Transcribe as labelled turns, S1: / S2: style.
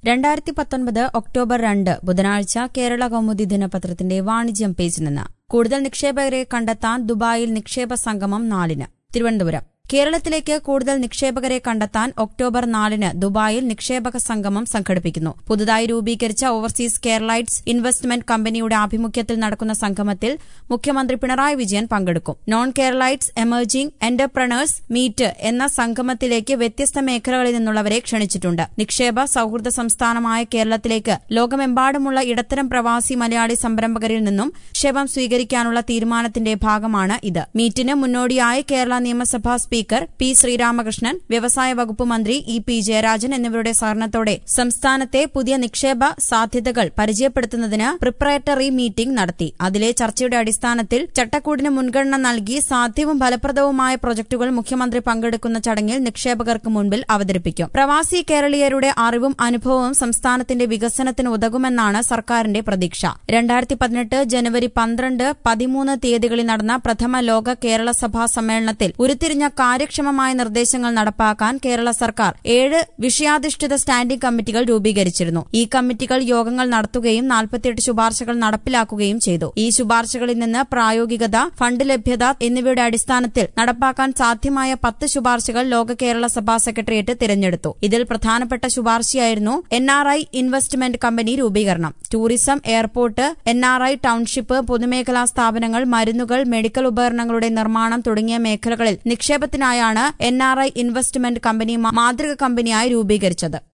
S1: രണ്ടായിരത്തി പത്തൊൻപത് ഒക്ടോബർ രണ്ട് ബുധനാഴ്ച കേരള കൗമുദി ദിനപത്രത്തിന്റെ വാണിജ്യം പേജിൽ നിന്ന് കൂടുതൽ നിക്ഷേപകരെ കണ്ടെത്താൻ ദുബായിൽ നിക്ഷേപ സംഗമം നാലിന് തിരുവനന്തപുരം കേരളത്തിലേക്ക് കൂടുതൽ നിക്ഷേപകരെ കണ്ടെത്താൻ ഒക്ടോബർ നാലിന് ദുബായിൽ നിക്ഷേപക സംഗമം സംഘടിപ്പിക്കുന്നു പുതുതായി രൂപീകരിച്ച ഓവർസീസ് കേരളൈറ്റ്സ് ഇൻവെസ്റ്റ്മെന്റ് കമ്പനിയുടെ ആഭിമുഖ്യത്തിൽ നടക്കുന്ന സംഗമത്തിൽ മുഖ്യമന്ത്രി പിണറായി വിജയൻ പങ്കെടുക്കും non Keralites emerging entrepreneurs meet എന്ന സംഗമത്തിലേക്ക് വ്യത്യസ്ത മേഖലകളിൽ നിന്നുള്ളവരെ ക്ഷണിച്ചിട്ടുണ്ട് നിക്ഷേപ സൌഹൃദ സംസ്ഥാനമായ കേരളത്തിലേക്ക് ലോകമെമ്പാടുമുള്ള ഇടത്തരം പ്രവാസി മലയാളി സംരംഭകരിൽ നിന്നും നിക്ഷേപം സ്വീകരിക്കാനുള്ള തീരുമാനത്തിന്റെ ഭാഗമാണ് ഇത് മീറ്റിന് മുന്നോടിയായി കേരള നിയമസഭാ സ്പീക്കർ പി ശ്രീരാമകൃഷ്ണൻ വ്യവസായ വകുപ്പ് മന്ത്രി ഇ പി ജയരാജൻ എന്നിവരുടെ സഹകരണത്തോടെ സംസ്ഥാനത്തെ പുതിയ നിക്ഷേപ സാധ്യതകൾ പരിചയപ്പെടുത്തുന്നതിന് പ്രിപ്പറേറ്ററി മീറ്റിംഗ് നടത്തി അതിലെ ചർച്ചയുടെ അടിസ്ഥാനത്തിൽ ചട്ടക്കൂടിന് മുൻഗണന നൽകി സാധ്യവും ഫലപ്രദവുമായ പ്രൊജക്ടുകൾ മുഖ്യമന്ത്രി പങ്കെടുക്കുന്ന ചടങ്ങിൽ നിക്ഷേപകർക്ക് മുൻപിൽ അവതരിപ്പിക്കും പ്രവാസി കേരളീയരുടെ അറിവും അനുഭവവും സംസ്ഥാനത്തിന്റെ വികസനത്തിന് ഉതകുമെന്നാണ് സർക്കാരിന്റെ പ്രതീക്ഷ രണ്ടായിരത്തി പതിനെട്ട് ജനുവരി പന്ത്രണ്ട് പതിമൂന്ന് തീയതികളിൽ നടന്ന പ്രഥമ ലോക കേരള സഭാ സമ്മേളനത്തിൽ ഉരുത്തിരിഞ്ഞ കാര്യക്ഷമമായ നിർദ്ദേശങ്ങൾ നടപ്പാക്കാൻ കേരള സർക്കാർ ഏഴ് വിഷയാധിഷ്ഠിത സ്റ്റാൻഡിംഗ് കമ്മിറ്റികൾ രൂപീകരിച്ചിരുന്നു ഈ കമ്മിറ്റികൾ യോഗങ്ങൾ നടത്തുകയും നാൽപ്പത്തിയെട്ട് ശുപാർശകൾ നടപ്പിലാക്കുകയും ചെയ്തു ഈ ശുപാർശകളിൽ നിന്ന് പ്രായോഗികത ഫണ്ട് ലഭ്യത എന്നിവയുടെ അടിസ്ഥാനത്തിൽ നടപ്പാക്കാൻ സാധ്യമായ പത്ത് ശുപാർശകൾ ലോക കേരള സഭാ സെക്രട്ടേറിയറ്റ് തിരഞ്ഞെടുത്തു ഇതിൽ പ്രധാനപ്പെട്ട ശുപാർശയായിരുന്നു N R I investment company രൂപീകരണം tourism airport N R I township പൊതുമേഖലാ സ്ഥാപനങ്ങൾ മരുന്നുകൾ മെഡിക്കൽ ഉപകരണങ്ങളുടെ നിർമ്മാണം തുടങ്ങിയ മേഖലകളിൽ നിക്ഷേപത്തിനായാണ് N R I investment company മാതൃക കമ്പനിയായി രൂപീകരിച്ചത്